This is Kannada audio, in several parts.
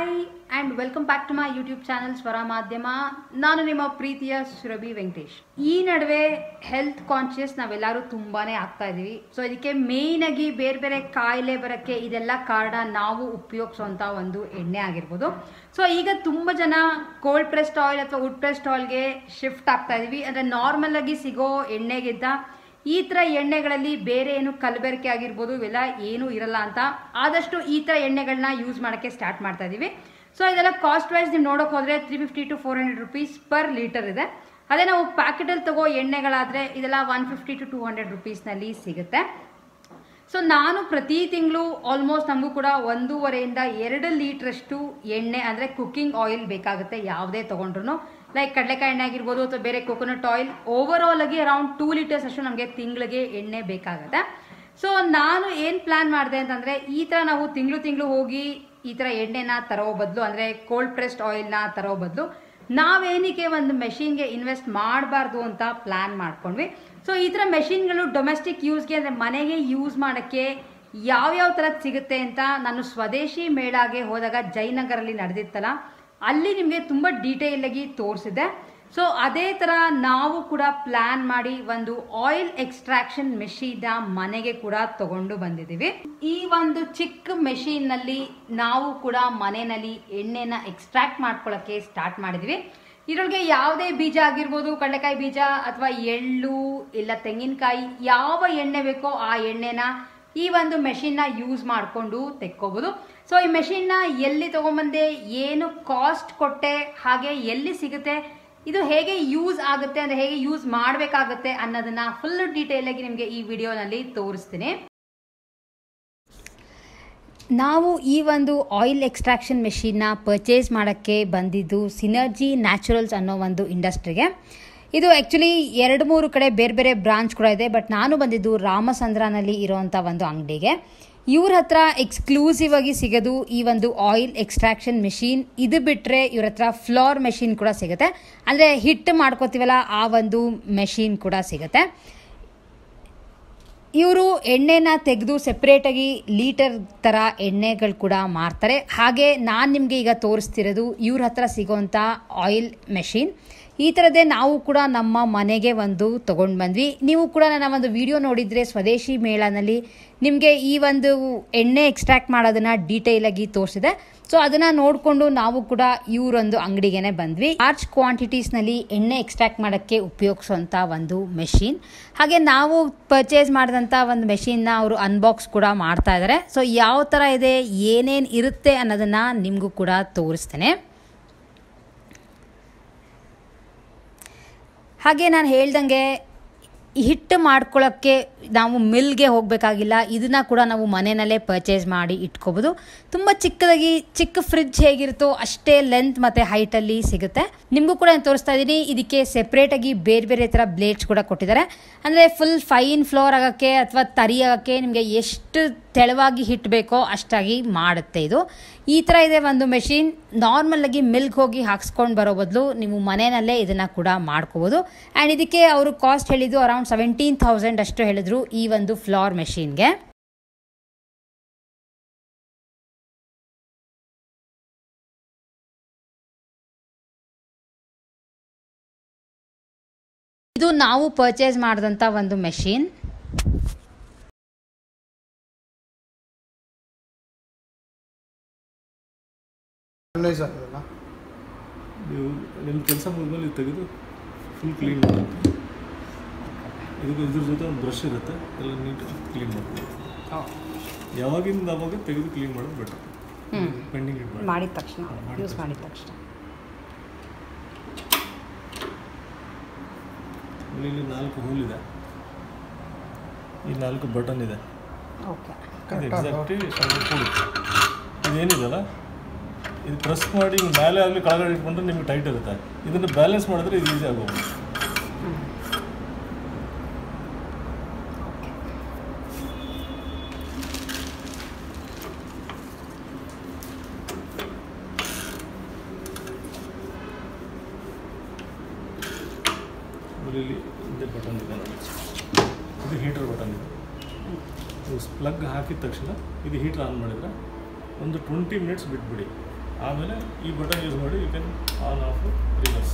Hi and welcome back to my YouTube channel Swara Madhyama ನಾನು ನಿಮ್ಮ ಪ್ರೀತಿಯ ಸುರಭಿ ವೆಂಕಟೇಶ್ ಈ ನಡುವೆ ಹೆಲ್ತ್ ಕಾನ್ಶಿಯಸ್ ನಾವೆಲ್ಲರೂ ತುಂಬಾನೇ ಆಗ್ತಾ ಇದೀವಿ ಸೊ ಇದಕ್ಕೆ ಮೇಯ್ನ್ ಆಗಿ ಬೇರೆ ಬೇರೆ ಕಾಯಿಲೆ ಬರೋಕ್ಕೆ ಇದೆಲ್ಲ ಕಾರಣ ನಾವು ಉಪಯೋಗಿಸುವಂಥ ಒಂದು ಎಣ್ಣೆ ಆಗಿರ್ಬೋದು ಸೊ ಈಗ ತುಂಬ ಜನ ಕೋಲ್ಡ್ ಪ್ರೆಸ್ಡ್ ಆಯಿಲ್ ಅಥವಾ ವುಡ್ ಪ್ರೆಸ್ಡ್ ಆಯಿಲ್ಗೆ ಶಿಫ್ಟ್ ಆಗ್ತಾ ಇದೀವಿ ಅಂದರೆ ನಾರ್ಮಲ್ ಆಗಿ ಸಿಗೋ ಎಣ್ಣೆಗಿಂತ ಈ ಥರ ಎಣ್ಣೆಗಳಲ್ಲಿ ಬೇರೆ ಏನು ಕಲಬೆರಕೆ ಆಗಿರ್ಬೋದು ಇವೆಲ್ಲ ಏನೂ ಇರಲ್ಲ ಅಂತ ಆದಷ್ಟು ಈ ಥರ ಎಣ್ಣೆಗಳನ್ನ ಯೂಸ್ ಮಾಡೋಕ್ಕೆ ಸ್ಟಾರ್ಟ್ ಮಾಡ್ತಾ ಇದ್ದೀವಿ ಸೊ ಇದೆಲ್ಲ ಕಾಸ್ಟ್ ವೈಸ್ ನೀವು ನೋಡೋಕೆ ಹೋದರೆ three fifty to four hundred rupees per litre ಇದೆ ಅದೇ ನಾವು ಪ್ಯಾಕೆಟಲ್ಲಿ ತಗೋ ಎಣ್ಣೆಗಳಾದರೆ ಇದೆಲ್ಲ one fifty to two hundred ರುಪೀಸ್ನಲ್ಲಿ ಸಿಗುತ್ತೆ ಸೊ ನಾನು ಪ್ರತಿ ತಿಂಗಳು ಆಲ್ಮೋಸ್ಟ್ ನಮಗೂ ಕೂಡ ಒಂದೂವರೆಯಿಂದ ಎರಡು ಲೀಟ್ರಷ್ಟು ಎಣ್ಣೆ ಅಂದರೆ ಕುಕ್ಕಿಂಗ್ ಆಯಿಲ್ ಬೇಕಾಗುತ್ತೆ ಯಾವುದೇ ತೊಗೊಂಡ್ರು ಲೈಕ್ ಕಡಲೆಕಾಯಿ ಎಣ್ಣೆ ಆಗಿರ್ಬೋದು ಅಥವಾ ಬೇರೆ ಕೊಕೊನಟ್ ಆಯಿಲ್ ಓವರ್ ಆಲ್ ಆಗಿ ಅರೌಂಡ್ ಟೂ ಲೀಟರ್ಸ್ ಅಷ್ಟು ನಮಗೆ ತಿಂಗಳಿಗೆ ಎಣ್ಣೆ ಬೇಕಾಗುತ್ತೆ ಸೊ ನಾನು ಏನು ಪ್ಲ್ಯಾನ್ ಮಾಡಿದೆ ಅಂತಂದರೆ ಈ ಥರ ನಾವು ತಿಂಗಳು ತಿಂಗಳು ಹೋಗಿ ಈ ಥರ ಎಣ್ಣೆನ ತರೋ ಬದಲು ಅಂದರೆ ಕೋಲ್ಡ್ ಪ್ರೆಸ್ಡ್ ಆಯಿಲ್ನ ತರೋ ಬದಲು ನಾವೇನಕ್ಕೆ ಒಂದು ಮೆಷಿನ್ಗೆ ಇನ್ವೆಸ್ಟ್ ಮಾಡಬಾರ್ದು ಅಂತ ಪ್ಲ್ಯಾನ್ ಮಾಡ್ಕೊಂಡ್ವಿ ಸೊ ಈ ಥರ ಮೆಷಿನ್ಗಳು ಡೊಮೆಸ್ಟಿಕ್ ಯೂಸ್ಗೆ ಅಂದರೆ ಮನೆಗೆ ಯೂಸ್ ಮಾಡೋಕ್ಕೆ ಯಾವ್ಯಾವ ಥರದ್ದು ಸಿಗುತ್ತೆ ಅಂತ ನಾನು ಸ್ವದೇಶಿ ಮೇಳಾಗೆ ಹೋದಾಗ ಜಯನಗರಲ್ಲಿ ನಡೆದಿತ್ತಲ್ಲ ಅಲ್ಲಿ ನಿಮಗೆ ತುಂಬ ಡೀಟೇಲ್ ಆಗಿ ತೋರಿಸಿದೆ ಸೊ ಅದೇ ಥರ ನಾವು ಕೂಡ ಪ್ಲ್ಯಾನ್ ಮಾಡಿ ಒಂದು ಆಯಿಲ್ ಎಕ್ಸ್ಟ್ರಾಕ್ಷನ್ ಮೆಷಿನ್ನ ಮನೆಗೆ ಕೂಡ ತಗೊಂಡು ಬಂದಿದ್ದೀವಿ ಈ ಒಂದು ಚಿಕ್ಕ ಮೆಷಿನ್ನಲ್ಲಿ ನಾವು ಕೂಡ ಮನೆಯಲ್ಲಿ ಎಣ್ಣೆನ ಎಕ್ಸ್ಟ್ರಾಕ್ಟ್ ಮಾಡ್ಕೊಳ್ಳೋಕ್ಕೆ ಸ್ಟಾರ್ಟ್ ಮಾಡಿದ್ವಿ ಇದರೊಳಗೆ ಯಾವುದೇ ಬೀಜ ಆಗಿರ್ಬೋದು ಕಡಲೆಕಾಯಿ ಬೀಜ ಅಥವಾ ಎಳ್ಳು ಇಲ್ಲ ತೆಂಗಿನಕಾಯಿ ಯಾವ ಎಣ್ಣೆ ಬೇಕೋ ಆ ಎಣ್ಣೆನ ಈ ಒಂದು ಮೆಷಿನ್ನ ಯೂಸ್ ಮಾಡಿಕೊಂಡು ತೆಕ್ಕೋಬೋದು ಸೊ ಈ ಮೆಷಿನ್ನ ಎಲ್ಲಿ ತೊಗೊಂಬಂದೆ ಏನು ಕಾಸ್ಟ್ ಕೊಟ್ಟೆ ಹಾಗೆ ಎಲ್ಲಿ ಸಿಗುತ್ತೆ ಇದು ಹೇಗೆ ಯೂಸ್ ಆಗುತ್ತೆ ಅಂದರೆ ಹೇಗೆ ಯೂಸ್ ಮಾಡಬೇಕಾಗುತ್ತೆ ಅನ್ನೋದನ್ನ ಫುಲ್ ಡೀಟೇಲಾಗಿ ನಿಮಗೆ ಈ ವಿಡಿಯೋನಲ್ಲಿ ತೋರಿಸ್ತೀನಿ ನಾವು ಈ ಒಂದು ಆಯಿಲ್ ಎಕ್ಸ್ಟ್ರಾಕ್ಷನ್ ಮೆಷಿನ್ನ ಪರ್ಚೇಸ್ ಮಾಡೋಕ್ಕೆ ಬಂದಿದ್ದು ಸಿನರ್ಜಿ ನ್ಯಾಚುರಲ್ಸ್ ಅನ್ನೋ ಒಂದು ಇಂಡಸ್ಟ್ರಿಗೆ ಇದು ಆ್ಯಕ್ಚುಲಿ ಎರಡು ಮೂರು ಕಡೆ ಬೇರೆ ಬೇರೆ ಬ್ರಾಂಚ್ ಕೂಡ ಇದೆ ಬಟ್ ನಾನು ಬಂದಿದ್ದು ರಾಮಸಂದ್ರನಲ್ಲಿ ಇರೋವಂಥ ಒಂದು ಅಂಗಡಿಗೆ ಇವ್ರ ಹತ್ರ ಎಕ್ಸ್ಕ್ಲೂಸಿವ್ ಆಗಿ ಸಿಗೋದು ಈ ಒಂದು ಆಯಿಲ್ ಎಕ್ಸ್ಟ್ರಾಕ್ಷನ್ ಮೆಷಿನ್ ಇದು ಬಿಟ್ಟರೆ ಇವ್ರ ಹತ್ರ ಫ್ಲೋರ್ ಮೆಷಿನ್ ಕೂಡ ಸಿಗುತ್ತೆ ಅಂದರೆ ಹಿಟ್ಟು ಮಾಡ್ಕೋತೀವಲ್ಲ ಆ ಒಂದು ಮೆಷಿನ್ ಕೂಡ ಸಿಗುತ್ತೆ ಇವರು ಎಣ್ಣೆನ ತೆಗೆದು ಸೆಪ್ರೇಟಾಗಿ ಲೀಟರ್ ಥರ ಎಣ್ಣೆಗಳು ಕೂಡ ಮಾರ್ತಾರೆ ಹಾಗೆ ನಾನು ನಿಮಗೆ ಈಗ ತೋರಿಸ್ತಿರೋದು ಇವ್ರ ಹತ್ರ ಸಿಗೋವಂಥ ಆಯಿಲ್ ಮೆಷಿನ್ ಈ ಥರದ್ದೇ ನಾವು ಕೂಡ ನಮ್ಮ ಮನೆಗೆ ಒಂದು ತೊಗೊಂಡು ಬಂದ್ವಿ ನೀವು ಕೂಡ ನನ್ನ ಒಂದು ವಿಡಿಯೋ ನೋಡಿದರೆ ಸ್ವದೇಶಿ ಮೇಳನಲ್ಲಿ ನಿಮಗೆ ಈ ಒಂದು ಎಣ್ಣೆ ಎಕ್ಸ್ಟ್ರಾಕ್ಟ್ ಮಾಡೋದನ್ನು ಡೀಟೇಲಾಗಿ ತೋರಿಸಿದೆ ಸೊ ಅದನ್ನು ನೋಡಿಕೊಂಡು ನಾವು ಕೂಡ ಇವರೊಂದು ಅಂಗಡಿಗೆ ಬಂದ್ವಿ ಲಾರ್ಜ್ ಕ್ವಾಂಟಿಟೀಸ್ನಲ್ಲಿ ಎಣ್ಣೆ ಎಕ್ಸ್ಟ್ರಾಕ್ಟ್ ಮಾಡೋಕ್ಕೆ ಉಪಯೋಗಿಸುವಂಥ ಒಂದು ಮೆಷಿನ್ ಹಾಗೆ ನಾವು ಪರ್ಚೇಸ್ ಮಾಡಿದಂಥ ಒಂದು ಮೆಷಿನ್ನ ಅವರು ಅನ್ಬಾಕ್ಸ್ ಕೂಡ ಮಾಡ್ತಾ ಇದ್ದಾರೆ ಸೊ ಯಾವ ಥರ ಇದೆ ಏನೇನು ಇರುತ್ತೆ ಅನ್ನೋದನ್ನು ನಿಮಗೂ ಕೂಡ ತೋರಿಸ್ತೇನೆ ಹಾಗೆ ನಾನು ಹೇಳ್ದಂಗೆ ಹಿಟ್ಟು ಮಾಡ್ಕೊಳ್ಳೋಕ್ಕೆ ನಾವು ಮಿಲ್ಗೆ ಹೋಗಬೇಕಾಗಿಲ್ಲ ಇದನ್ನ ಕೂಡ ನಾವು ಮನೆಯಲ್ಲೇ ಪರ್ಚೇಸ್ ಮಾಡಿ ಇಟ್ಕೋಬೋದು ತುಂಬ ಚಿಕ್ಕದಾಗಿ ಚಿಕ್ಕ ಫ್ರಿಡ್ಜ್ ಹೇಗಿರುತ್ತೋ ಅಷ್ಟೇ ಲೆಂತ್ ಮತ್ತು ಹೈಟಲ್ಲಿ ಸಿಗುತ್ತೆ ನಿಮಗೂ ಕೂಡ ನಾನು ತೋರಿಸ್ತಾ ಇದ್ದೀನಿ ಇದಕ್ಕೆ ಸೆಪ್ರೇಟಾಗಿ ಬೇರೆ ಬೇರೆ ಥರ ಬ್ಲೇಡ್ಸ್ ಕೂಡ ಕೊಟ್ಟಿದ್ದಾರೆ ಅಂದರೆ ಫುಲ್ ಫೈನ್ ಫ್ಲೋರ್ ಆಗೋಕ್ಕೆ ಅಥವಾ ತರಿ ಆಗೋಕ್ಕೆ ನಿಮಗೆ ಎಷ್ಟು ತೆಳುವಾಗಿ ಹಿಟ್ಟು ಬೇಕೋ ಅಷ್ಟಾಗಿ ಮಾಡುತ್ತೆ ಇದು ಈ ಥರ ಇದೆ ಒಂದು ಮೆಷಿನ್ ನಾರ್ಮಲಾಗಿ ಮಿಲ್ಕ್ ಹೋಗಿ ಹಾಕ್ಸ್ಕೊಂಡು ಬರೋ ಬದಲು ನೀವು ಮನೆಯಲ್ಲೇ ಇದನ್ನು ಕೂಡ ಮಾಡ್ಕೋಬೋದು ಆ್ಯಂಡ್ ಇದಕ್ಕೆ ಅವರು ಕಾಸ್ಟ್ ಹೇಳಿದ್ದು ಅರೌಂಡ್ ಸೆವೆಂಟೀನ್ ತೌಸಂಡ್ ಅಷ್ಟು ಹೇಳಿದ್ರು ಈ ಒಂದು ಫ್ಲೋರ್ ಮೆಷಿನ್ಗೆ ಇದು ನಾವು ಪರ್ಚೇಸ್ ಮಾಡಿದಂಥ ಒಂದು ಮೆಷಿನ್ ಅನಲೈಸ್ ಆಗೋದಲ್ಲ ನೀವು ನಿಮ್ಮ ಕೆಲಸ ಮುಗಿದ್ಮೇಲೆ ಇದು ತೆಗೆದು ಫುಲ್ ಕ್ಲೀನ್ ಮಾಡುತ್ತೆ ಇದಕ್ಕೆ ಇದ್ರ ಜೊತೆ ಒಂದು ಬ್ರಷ್ ಇರುತ್ತೆ ಎಲ್ಲ ನೀಟಾಗಿ ಕ್ಲೀನ್ ಮಾಡ್ಬೋದು ಯಾವಾಗಿಂದ ಅವಾಗ ತೆಗೆದು ಕ್ಲೀನ್ ಮಾಡೋದು ಬೆಟರ್ ಪೆಂಡಿಂಗ್ ಇಡಬೇಡ ಮಾಡಿದ ತಕ್ಷಣ ಮಾಡಿದ ಯೂಸ್ ತಕ್ಷಣ. ಮಾಡಿದ ತಕ್ಷಣ ಆಮೇಲೆ ಇಲ್ಲಿ ನಾಲ್ಕು ಹೋಲ್ ಇದೆ ಈ ನಾಲ್ಕು ಬಟನ್ ಇದೆ ಓಕೆ ಇದು ಎಕ್ಸಾಕ್ಟ್ಲಿ ಅದು ಕೊಡುತ್ತೆ ಇದೇನಿದೆಲ್ಲ ಇದು ಪ್ರೆಸ್ ಮಾಡಿ ಹಿಂಗ್ ಮೇಲೆ ಆಗಲಿ ಕೆಳಗಡೆ ಇಟ್ಕೊಂಡ್ರೆ ನಿಮಗೆ ಟೈಟ್ ಇರುತ್ತೆ ಇದನ್ನು ಬ್ಯಾಲೆನ್ಸ್ ಮಾಡಿದ್ರೆ ಇದು ಈಸಿ ಆಗೋದು ಆಮೇಲೆ ಇಲ್ಲಿ ಇದೇ ಬಟನ್ ಇದೆ ನೋಡಿ ಇದು ಹೀಟರ್ ಬಟನ್ ಇದೆ ಇದು ಪ್ಲಗ್ ಹಾಕಿದ ತಕ್ಷಣ ಇದು ಹೀಟರ್ ಆನ್ ಮಾಡಿದರೆ ಒಂದು ಟ್ವೆಂಟಿ ಮಿನಿಟ್ಸ್ ಬಿಟ್ಬಿಡಿ ಆಮೇಲೆ ಈ ಬಟನ್ ಯೂಸ್ ಮಾಡಿ you can on off reverse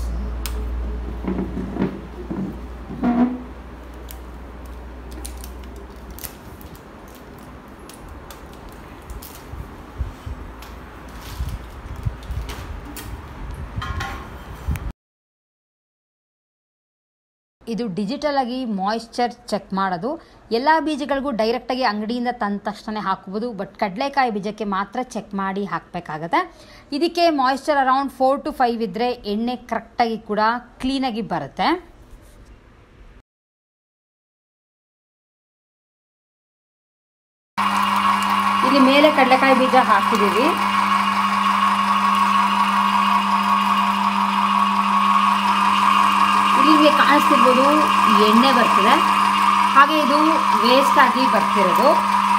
ಇದು ಡಿಜಿಟಲ್ ಆಗಿ ಮಾಯಿಶ್ಚರ್ ಚೆಕ್ ಮಾಡೋದು ಎಲ್ಲ ಬೀಜಗಳಿಗೂ ಡೈರೆಕ್ಟಾಗಿ ಅಂಗಡಿಯಿಂದ ತಂದ ತಕ್ಷಣ ಹಾಕ್ಬೋದು ಬಟ್ ಕಡಲೆಕಾಯಿ ಬೀಜಕ್ಕೆ ಮಾತ್ರ ಚೆಕ್ ಮಾಡಿ ಹಾಕಬೇಕಾಗತ್ತೆ ಇದಕ್ಕೆ moisture around four to five ಇದ್ದರೆ ಎಣ್ಣೆ ಕರೆಕ್ಟಾಗಿ ಕೂಡ ಕ್ಲೀನಾಗಿ ಬರುತ್ತೆ ಇಲ್ಲಿ ಮೇಲೆ ಕಡಲೆಕಾಯಿ ಬೀಜ ಹಾಕಿದ್ದೀವಿ ಇಲ್ಲಿ ನಿಮಗೆ ಕಾಣಿಸ್ತಿರ್ಬೋದು ಎಣ್ಣೆ ಬರ್ತಿದೆ ಹಾಗೆ ಇದು ವೇಸ್ಟ್ ಆಗಿ ಬರ್ತಿರೋದು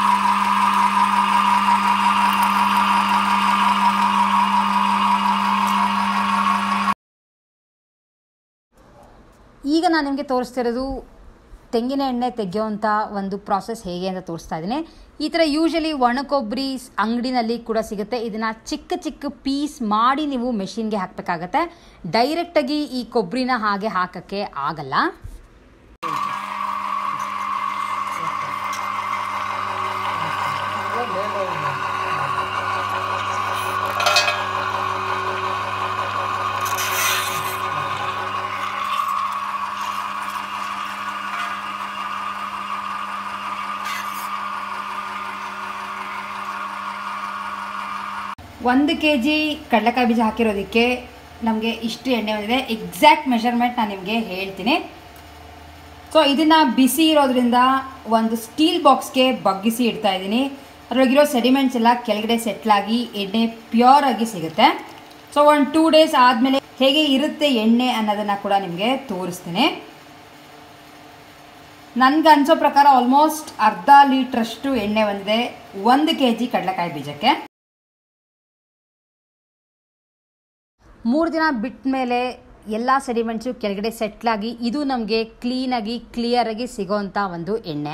ಈಗ ನಾನು ನಿಮಗೆ ತೋರಿಸ್ತಿರೋದು ತೆಂಗಿನ ಎಣ್ಣೆ ತೆಗೆಯೋವಂಥ ಒಂದು ಪ್ರಾಸೆಸ್ ಹೇಗೆ ಅಂತ ತೋರಿಸ್ತಾ ಇದ್ದೀನಿ ಈ ಥರ ಯೂಶಲಿ ಒಣಕೊಬ್ಬರಿ ಅಂಗಡಿನಲ್ಲಿ ಕೂಡ ಸಿಗುತ್ತೆ ಇದನ್ನು ಚಿಕ್ಕ ಚಿಕ್ಕ ಪೀಸ್ ಮಾಡಿ ನೀವು ಮೆಷಿನ್ಗೆ ಹಾಕಬೇಕಾಗತ್ತೆ ಡೈರೆಕ್ಟಾಗಿ ಈ ಕೊಬ್ಬರಿನ ಹಾಗೆ ಹಾಕೋಕ್ಕೆ ಆಗಲ್ಲ ಒಂದು ಕೆ ಜಿ ಕಡಲೆಕಾಯಿ ಬೀಜ ಹಾಕಿರೋದಕ್ಕೆ ನಮಗೆ ಇಷ್ಟು ಎಣ್ಣೆ ಬಂದಿದೆ ಎಕ್ಸಾಕ್ಟ್ ಮೆಷರ್ಮೆಂಟ್ ನಾನು ನಿಮಗೆ ಹೇಳ್ತೀನಿ ಸೊ ಇದನ್ನು ಬಿಸಿ ಇರೋದ್ರಿಂದ ಒಂದು ಸ್ಟೀಲ್ ಬಾಕ್ಸ್ಗೆ ಬಗ್ಗಿಸಿ ಇಡ್ತಾ ಇದ್ದೀನಿ ಅದರೊಳಗಿರೋ ಸೆಡಿಮೆಂಟ್ಸ್ ಎಲ್ಲ ಕೆಳಗಡೆ ಸೆಟ್ಲಾಗಿ ಎಣ್ಣೆ ಪ್ಯೂರ್ ಆಗಿ ಸಿಗುತ್ತೆ ಸೊ ಒಂದು ಟೂ ಡೇಸ್ ಆದಮೇಲೆ ಹೇಗೆ ಇರುತ್ತೆ ಎಣ್ಣೆ ಅನ್ನೋದನ್ನು ಕೂಡ ನಿಮಗೆ ತೋರಿಸ್ತೀನಿ ನನಗೆ ಅನಿಸೋ ಪ್ರಕಾರ ಆಲ್ಮೋಸ್ಟ್ ಅರ್ಧ ಲೀಟ್ರಷ್ಟು ಎಣ್ಣೆ ಬಂದಿದೆ ಒಂದು ಕೆ ಜಿ ಕಡಲೆಕಾಯಿ ಬೀಜಕ್ಕೆ ಮೂರು ದಿನ ಬಿಟ್ಟ ಮೇಲೆ ಎಲ್ಲ ಸೆಡಿಮೆಂಟ್ಸು ಕೆಳಗಡೆ ಸೆಟ್ಲಾಗಿ ಇದು ನಮಗೆ ಕ್ಲೀನಾಗಿ ಕ್ಲಿಯರಾಗಿ ಸಿಗೋವಂಥ ಒಂದು ಎಣ್ಣೆ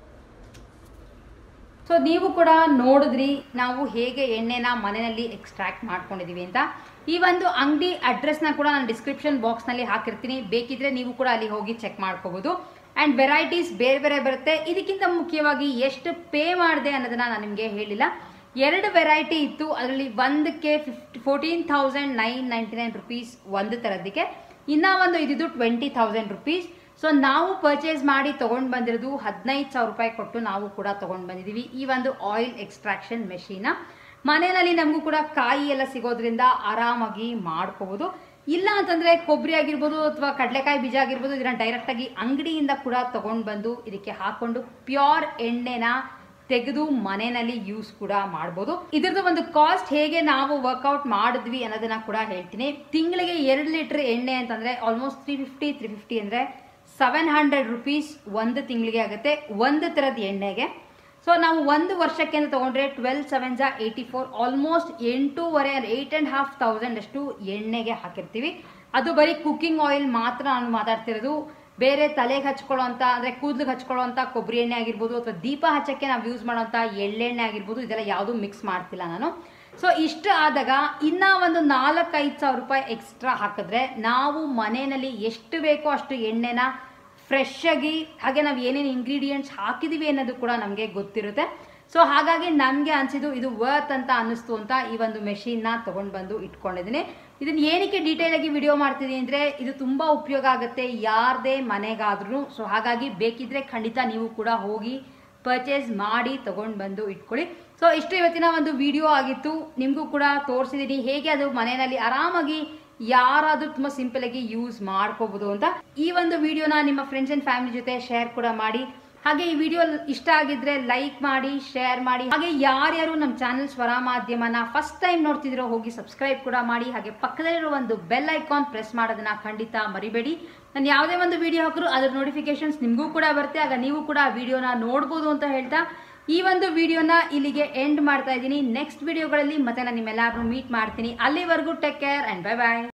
ಸೊ ನೀವು ಕೂಡ ನೋಡಿದ್ರಿ ನಾವು ಹೇಗೆ ಎಣ್ಣೆನ ಮನೆಯಲ್ಲಿ ಎಕ್ಸ್ಟ್ರಾಕ್ಟ್ ಮಾಡ್ಕೊಂಡಿದ್ದೀವಿ ಅಂತ ಈ ಒಂದು ಅಂಗಡಿ ಅಡ್ರೆಸ್ನ ಕೂಡ ನಾನು ಡಿಸ್ಕ್ರಿಪ್ಷನ್ ಬಾಕ್ಸ್ನಲ್ಲಿ ಹಾಕಿರ್ತೀನಿ ಬೇಕಿದ್ರೆ ನೀವು ಕೂಡ ಅಲ್ಲಿ ಹೋಗಿ ಚೆಕ್ ಮಾಡ್ಕೋಬೋದು ಆ್ಯಂಡ್ ವೆರೈಟೀಸ್ ಬೇರೆ ಬೇರೆ ಬರುತ್ತೆ ಇದಕ್ಕಿಂತ ಮುಖ್ಯವಾಗಿ ಎಷ್ಟು ಪೇ ಮಾಡಿದೆ ಅನ್ನೋದನ್ನ ನಾನು ನಿಮಗೆ ಹೇಳಿಲ್ಲ ಎರಡು ವೆರೈಟಿ ಇತ್ತು ಅದರಲ್ಲಿ ಒಂದಕ್ಕೆ fifty fourteen thousand nine ninety nine rupees ಒಂದು ಥರದ್ದಕ್ಕೆ ಇನ್ನೂ ಒಂದು ಇದ್ದಿದ್ದು ಟ್ವೆಂಟಿ ತೌಸಂಡ್ ರುಪೀಸ್ ಸೊ ನಾವು ಪರ್ಚೇಸ್ ಮಾಡಿ ತೊಗೊಂಡು ಬಂದಿರೋದು ಹದಿನೈದು ಸಾವಿರ ರೂಪಾಯಿ ಕೊಟ್ಟು ನಾವು ಕೂಡ ತೊಗೊಂಡು ಬಂದಿದ್ದೀವಿ ಈ ಒಂದು ಆಯಿಲ್ ಎಕ್ಸ್ಟ್ರಾಕ್ಷನ್ ಮೆಷಿನ ಮನೆಯಲ್ಲಿ ನಮಗೂ ಕೂಡ ಕಾಯಿ ಎಲ್ಲ ಸಿಗೋದ್ರಿಂದ ಆರಾಮಾಗಿ ಮಾಡ್ಕೋಬೋದು ಇಲ್ಲ ಅಂತಂದರೆ ಕೊಬ್ಬರಿ ಆಗಿರ್ಬೋದು ಅಥವಾ ಕಡಲೆಕಾಯಿ ಬೀಜ ಆಗಿರ್ಬೋದು ಇದನ್ನ ಡೈರೆಕ್ಟಾಗಿ ಅಂಗಡಿಯಿಂದ ಕೂಡ ತೊಗೊಂಡು ಬಂದು ಇದಕ್ಕೆ ಹಾಕೊಂಡು ಪ್ಯೂರ್ ಎಣ್ಣೆನ ತೆಗೆದು ಮನೆಯಲ್ಲಿ ಯೂಸ್ ಕೂಡ ಮಾಡ್ಬೋದು ಇದ್ರದ್ದು ಒಂದು ಕಾಸ್ಟ್ ಹೇಗೆ ನಾವು ವರ್ಕೌಟ್ ಮಾಡಿದ್ವಿ ಅನ್ನೋದನ್ನ ಕೂಡ ಹೇಳ್ತೀನಿ ತಿಂಗಳಿಗೆ ಎರಡು ಲೀಟರ್ ಎಣ್ಣೆ ಅಂತಂದ್ರೆ almost three fifty three fifty ಅಂದ್ರೆ ಸೆವೆನ್ ಹಂಡ್ರೆಡ್ ರುಪೀಸ್ ಒಂದು ತಿಂಗಳಿಗೆ ಆಗುತ್ತೆ ಒಂದು ಥರದ ಎಣ್ಣೆಗೆ ಸೊ ನಾವು ಒಂದು ವರ್ಷಕ್ಕೆ ಅಂತ ತಗೊಂಡ್ರೆ ಟ್ವೆಲ್ ಸೆವೆನ್ ಜಾ ಏಯ್ಟಿ ಫೋರ್ ಆಲ್ಮೋಸ್ಟ್ ಎಂಟೂವರೆ ಏಯ್ಟ್ ಆ್ಯಂಡ್ ಹಾಫ್ ತೌಸಂಡ್ ಅಷ್ಟು ಎಣ್ಣೆಗೆ ಹಾಕಿರ್ತೀವಿ ಅದು ಬರೀ ಕುಕ್ಕಿಂಗ್ ಆಯಿಲ್ ಮಾತ್ರ ನಾನು ಮಾತಾಡ್ತಿರೋದು ಬೇರೆ ತಲೆಗೆ ಹಚ್ಕೊಳ್ಳೋ ಅಂತ ಅಂದರೆ ಕೂದಲಿಗೆ ಹಚ್ಕೊಳ್ಳೋ ಅಂತ ಕೊಬ್ಬರಿ ಎಣ್ಣೆ ಆಗಿರ್ಬೋದು ಅಥವಾ ದೀಪ ಹಚ್ಚಕ್ಕೆ ನಾವು ಯೂಸ್ ಮಾಡೋಂಥ ಎಳ್ಳೆಣ್ಣೆ ಆಗಿರ್ಬೋದು ಇದೆಲ್ಲ ಯಾವುದೂ ಮಿಕ್ಸ್ ಮಾಡ್ತಿಲ್ಲ ನಾನು ಸೊ ಇಷ್ಟು ಆದಾಗ ಇನ್ನೂ ಒಂದು ನಾಲ್ಕೈದು ಸಾವಿರ ರೂಪಾಯಿ ಎಕ್ಸ್ಟ್ರಾ ಹಾಕಿದ್ರೆ ನಾವು ಮನೆಯಲ್ಲಿ ಎಷ್ಟು ಬೇಕೋ ಅಷ್ಟು ಎಣ್ಣೆನ ಫ್ರೆಶ್ ಆಗಿ ಹಾಗೆ ನಾವು ಏನೇನು ಇಂಗ್ರೀಡಿಯೆಂಟ್ಸ್ ಹಾಕಿದೀವಿ ಅನ್ನೋದು ಕೂಡ ನಮಗೆ ಗೊತ್ತಿರುತ್ತೆ ಸೊ ಹಾಗಾಗಿ ನನಗೆ ಅನಿಸಿದ್ದು ಇದು ವರ್ತ್ ಅಂತ ಅನ್ನಿಸ್ತು ಅಂತ ಈ ಒಂದು ಮೆಷಿನ್ನ ತೊಗೊಂಡು ಬಂದು ಇಟ್ಕೊಂಡಿದ್ದೀನಿ ಇದನ್ನ ಏನಕ್ಕೆ ಡೀಟೇಲ್ ಆಗಿ ವಿಡಿಯೋ ಮಾಡ್ತಿದ್ದೀನಿ ಅಂದರೆ ಇದು ತುಂಬ ಉಪಯೋಗ ಆಗುತ್ತೆ ಯಾರದೇ ಮನೆಗಾದ್ರೂ ಸೊ ಹಾಗಾಗಿ ಬೇಕಿದ್ರೆ ಖಂಡಿತ ನೀವು ಕೂಡ ಹೋಗಿ ಪರ್ಚೇಸ್ ಮಾಡಿ ತಗೊಂಡು ಬಂದು ಇಟ್ಕೊಳ್ಳಿ ಸೊ ಇಷ್ಟು ಇವತ್ತಿನ ಒಂದು ವಿಡಿಯೋ ಆಗಿತ್ತು ನಿಮಗೂ ಕೂಡ ತೋರಿಸಿದ್ದೀನಿ ಹೇಗೆ ಅದು ಮನೆಯಲ್ಲಿ ಆರಾಮಾಗಿ ಯಾರಾದ್ರೂ ತುಂಬ ಸಿಂಪಲ್ ಆಗಿ ಯೂಸ್ ಮಾಡ್ಕೋಬಹುದು ಅಂತ ಈ ಒಂದು ವಿಡಿಯೋನ ನಿಮ್ಮ ಫ್ರೆಂಡ್ಸ್ ಅಂಡ್ ಫ್ಯಾಮಿಲಿ ಜೊತೆ ಶೇರ್ ಕೂಡ ಮಾಡಿ ಹಾಗೆ ಈ ವಿಡಿಯೋ ಇಷ್ಟ ಆಗಿದ್ರೆ ಲೈಕ್ ಮಾಡಿ ಶೇರ್ ಮಾಡಿ ಹಾಗೆ ಯಾರ್ಯಾರು ನಮ್ಮ ಚಾನೆಲ್ ಸ್ವರ ಮಾಧ್ಯಮನ ಫಸ್ಟ್ ಟೈಮ್ ನೋಡ್ತಿದಿರೋ ಹೋಗಿ ಸಬ್ಸ್ಕ್ರೈಬ್ ಕೂಡ ಮಾಡಿ ಹಾಗೆ ಪಕ್ಕದಲ್ಲಿರೋ ಒಂದು ಬೆಲ್ ಐಕಾನ್ ಪ್ರೆಸ್ ಮಾಡೋದನ್ನ ಖಂಡಿತ ಮರಿಬೇಡಿ ನಾನು ಯಾವುದೇ ಒಂದು ವಿಡಿಯೋ ಹಾಕಿದ್ರು ಅದ್ರ ನೋಟಿಫಿಕೇಶನ್ಸ್ ನಿಮಗೂ ಕೂಡ ಬರುತ್ತೆ ಆಗ ನೀವು ಕೂಡ ಆ ವಿಡಿಯೋನ ನೋಡ್ಬೋದು ಅಂತ ಹೇಳ್ತಾ ಈ ಒಂದು ವಿಡಿಯೋನ ಇಲ್ಲಿಗೆ ಎಂಡ್ ಮಾಡ್ತಾ ಇದ್ದೀನಿ ನೆಕ್ಸ್ಟ್ ವಿಡಿಯೋಗಳಲ್ಲಿ ಮತ್ತೆ ನಾನು ನಿಮ್ಮೆಲ್ಲರನ್ನೂ ಮೀಟ್ ಮಾಡ್ತೀನಿ ಅಲ್ಲಿವರೆಗೂ take care and bye bye